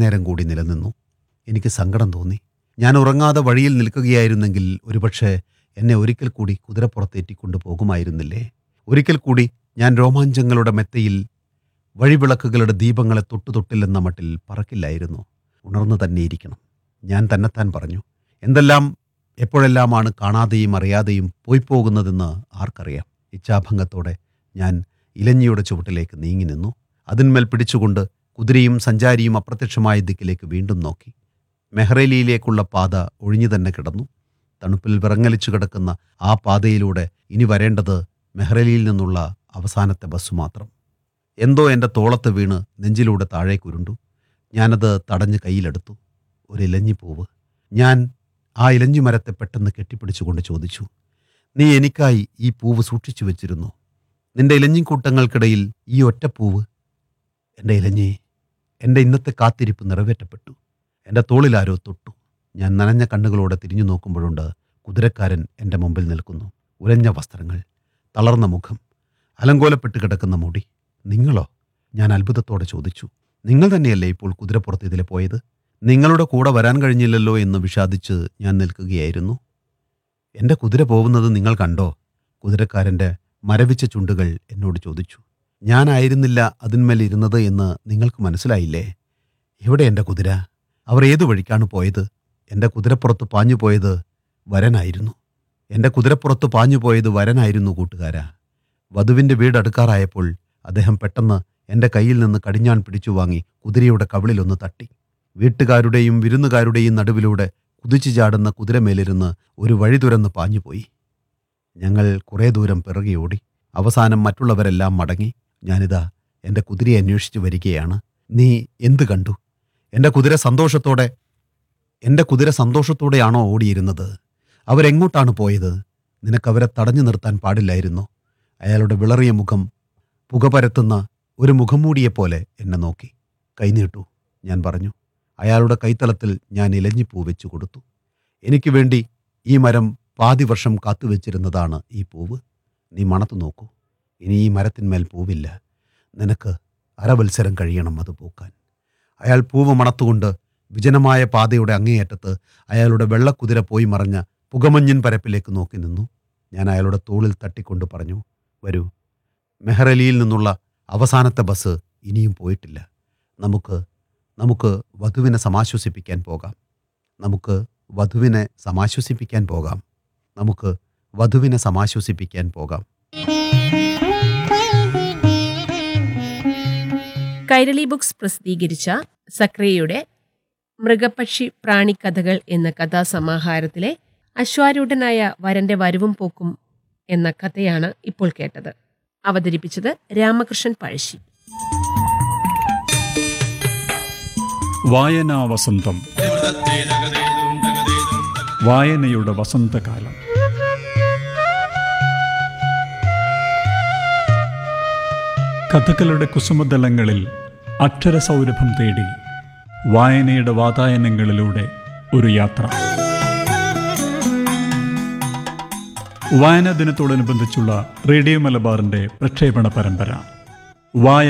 നേരം കൂടി നിലനിന്നു എനിക്ക് സങ്കടം തോന്നി ഞാൻ ഉറങ്ങാതെ വഴിയിൽ നിൽക്കുകയായിരുന്നെങ്കിൽ ഒരുപക്ഷെ എന്നെ ഒരിക്കൽ കൂടി കുതിരപ്പുറത്തേറ്റിക്കൊണ്ടു പോകുമായിരുന്നില്ലേ ഒരിക്കൽ കൂടി ഞാൻ രോമാഞ്ചങ്ങളുടെ മെത്തയിൽ വഴിവിളക്കുകളുടെ ദീപങ്ങളെ തൊട്ടു തൊട്ടില്ലെന്ന മട്ടിൽ പറക്കില്ലായിരുന്നു ഉണർന്നു തന്നെയിരിക്കണം ഞാൻ തന്നെത്താൻ പറഞ്ഞു എന്തെല്ലാം എപ്പോഴെല്ലാമാണ് കാണാതെയും അറിയാതെയും പോയി പോകുന്നതെന്ന് ആർക്കറിയാം ഇച്ഛാഭംഗത്തോടെ ഞാൻ ഇലഞ്ഞിയുടെ ചുവട്ടിലേക്ക് നീങ്ങി നിന്നു അതിന്മേൽ പിടിച്ചുകൊണ്ട് കുതിരയും സഞ്ചാരിയും അപ്രത്യക്ഷമായ ദിക്കിലേക്ക് വീണ്ടും നോക്കി മെഹ്റലിയിലേക്കുള്ള പാത ഒഴിഞ്ഞു തന്നെ കിടന്നു തണുപ്പിൽ വിറങ്ങലിച്ചു കിടക്കുന്ന ആ പാതയിലൂടെ ഇനി വരേണ്ടത് മെഹ്റലിയിൽ നിന്നുള്ള അവസാനത്തെ ബസ് മാത്രം എന്തോ എൻ്റെ തോളത്ത് വീണ് നെഞ്ചിലൂടെ താഴേക്കുരുണ്ടു ഞാനത് തടഞ്ഞ് കയ്യിലെടുത്തു ഒരു ഇലഞ്ഞിപ്പൂവ് ഞാൻ ആ ഇലഞ്ഞിമരത്തെ പെട്ടെന്ന് കെട്ടിപ്പിടിച്ചുകൊണ്ട് ചോദിച്ചു നീ എനിക്കായി ഈ പൂവ് സൂക്ഷിച്ചു വെച്ചിരുന്നു നിന്റെ ഇലഞ്ഞിക്കൂട്ടങ്ങൾക്കിടയിൽ ഈ ഒറ്റ പൂവ് എൻ്റെ ഇലഞ്ഞി എൻ്റെ ഇന്നത്തെ കാത്തിരിപ്പ് നിറവേറ്റപ്പെട്ടു എൻ്റെ തോളിലാരോ തൊട്ടു ഞാൻ നനഞ്ഞ കണ്ണുകളോടെ തിരിഞ്ഞു നോക്കുമ്പോഴുണ്ട് കുതിരക്കാരൻ എൻ്റെ മുമ്പിൽ നിൽക്കുന്നു ഉലഞ്ഞ വസ്ത്രങ്ങൾ തളർന്ന മുഖം അലങ്കോലപ്പെട്ട് കിടക്കുന്ന മുടി നിങ്ങളോ ഞാൻ അത്ഭുതത്തോടെ ചോദിച്ചു നിങ്ങൾ തന്നെയല്ലേ ഇപ്പോൾ കുതിരപ്പുറത്ത് ഇതിലെ പോയത് നിങ്ങളുടെ കൂടെ വരാൻ കഴിഞ്ഞില്ലല്ലോ എന്ന് വിഷാദിച്ച് ഞാൻ നിൽക്കുകയായിരുന്നു എൻ്റെ കുതിര പോകുന്നത് നിങ്ങൾ കണ്ടോ കുതിരക്കാരൻ്റെ മരവിച്ച ചുണ്ടുകൾ എന്നോട് ചോദിച്ചു ഞാനായിരുന്നില്ല അതിന്മേൽ ഇരുന്നത് എന്ന് നിങ്ങൾക്ക് മനസ്സിലായില്ലേ എവിടെ എൻ്റെ കുതിര അവർ ഏതു വഴിക്കാണ് പോയത് എൻ്റെ കുതിരപ്പുറത്ത് പാഞ്ഞു പോയത് വരനായിരുന്നു എൻ്റെ കുതിരപ്പുറത്ത് പാഞ്ഞു പോയത് വരനായിരുന്നു കൂട്ടുകാരാ വധുവിൻ്റെ വീട് അടുക്കാറായപ്പോൾ അദ്ദേഹം പെട്ടെന്ന് എൻ്റെ കയ്യിൽ നിന്ന് കടിഞ്ഞാൺ പിടിച്ചു വാങ്ങി കുതിരയുടെ കവിളിലൊന്ന് തട്ടി വീട്ടുകാരുടെയും വിരുന്നുകാരുടെയും നടുവിലൂടെ കുതിച്ചു ചാടുന്ന കുതിരമേലിരുന്ന് ഒരു വഴി തുരന്ന് പാഞ്ഞുപോയി ഞങ്ങൾ കുറേ ദൂരം പിറകെ ഓടി അവസാനം മറ്റുള്ളവരെല്ലാം മടങ്ങി ഞാനിതാ എൻ്റെ കുതിരയെ അന്വേഷിച്ച് വരികയാണ് നീ എന്ത് കണ്ടു എൻ്റെ കുതിര സന്തോഷത്തോടെ എൻ്റെ കുതിര സന്തോഷത്തോടെയാണോ ഓടിയിരുന്നത് അവരെങ്ങോട്ടാണ് പോയത് നിനക്കവരെ തടഞ്ഞു നിർത്താൻ പാടില്ലായിരുന്നു അയാളുടെ വിളറിയ മുഖം പുക പരത്തുന്ന ഒരു മുഖംമൂടിയെപ്പോലെ എന്നെ നോക്കി കൈനീട്ടു ഞാൻ പറഞ്ഞു അയാളുടെ കൈത്തലത്തിൽ ഞാൻ ഇലഞ്ഞിപ്പൂ വെച്ചു കൊടുത്തു എനിക്ക് വേണ്ടി ഈ മരം പാതി വർഷം കാത്തുവെച്ചിരുന്നതാണ് ഈ പൂവ് നീ മണത്തു നോക്കൂ ഇനി ഈ മരത്തിന്മേൽ പൂവില്ല നിനക്ക് അരവത്സരം കഴിയണം അത് പൂക്കാൻ അയാൾ പൂവ് മണത്തുകൊണ്ട് വിജനമായ പാതയുടെ അങ്ങേയറ്റത്ത് അയാളുടെ വെള്ളക്കുതിര പോയി മറഞ്ഞ പുകമഞ്ഞിൻ പരപ്പിലേക്ക് നോക്കി നിന്നു ഞാൻ അയാളുടെ തോളിൽ തട്ടിക്കൊണ്ട് പറഞ്ഞു വരൂ മെഹ്റലിയിൽ നിന്നുള്ള അവസാനത്തെ ബസ് ഇനിയും പോയിട്ടില്ല നമുക്ക് നമുക്ക് വധുവിനെ സമാശ്വസിപ്പിക്കാൻ പോകാം നമുക്ക് വധുവിനെ സമാശ്വസിപ്പിക്കാൻ പോകാം നമുക്ക് വധുവിനെ സമാശ്വസിപ്പിക്കാൻ പോകാം കൈരളി ബുക്സ് പ്രസിദ്ധീകരിച്ച സക്രിയയുടെ മൃഗപക്ഷി പ്രാണിക്കഥകൾ എന്ന കഥാസമാഹാരത്തിലെ അശ്വാരൂഢനായ വരന്റെ വരവും പോക്കും എന്ന കഥയാണ് ഇപ്പോൾ കേട്ടത് അവതരിപ്പിച്ചത് രാമകൃഷ്ണൻ പഴശ്ശി വായനാ വസന്തം വായനയുടെ വസന്തകാലം കഥകളുടെ കുസുമതലങ്ങളിൽ അക്ഷരസൗരഭം തേടി വായനയുടെ വാതായനങ്ങളിലൂടെ ഒരു യാത്ര വായനാ ദിനത്തോടനുബന്ധിച്ചുള്ള റേഡിയോ മലബാറിന്റെ പ്രക്ഷേപണ പരമ്പര വായ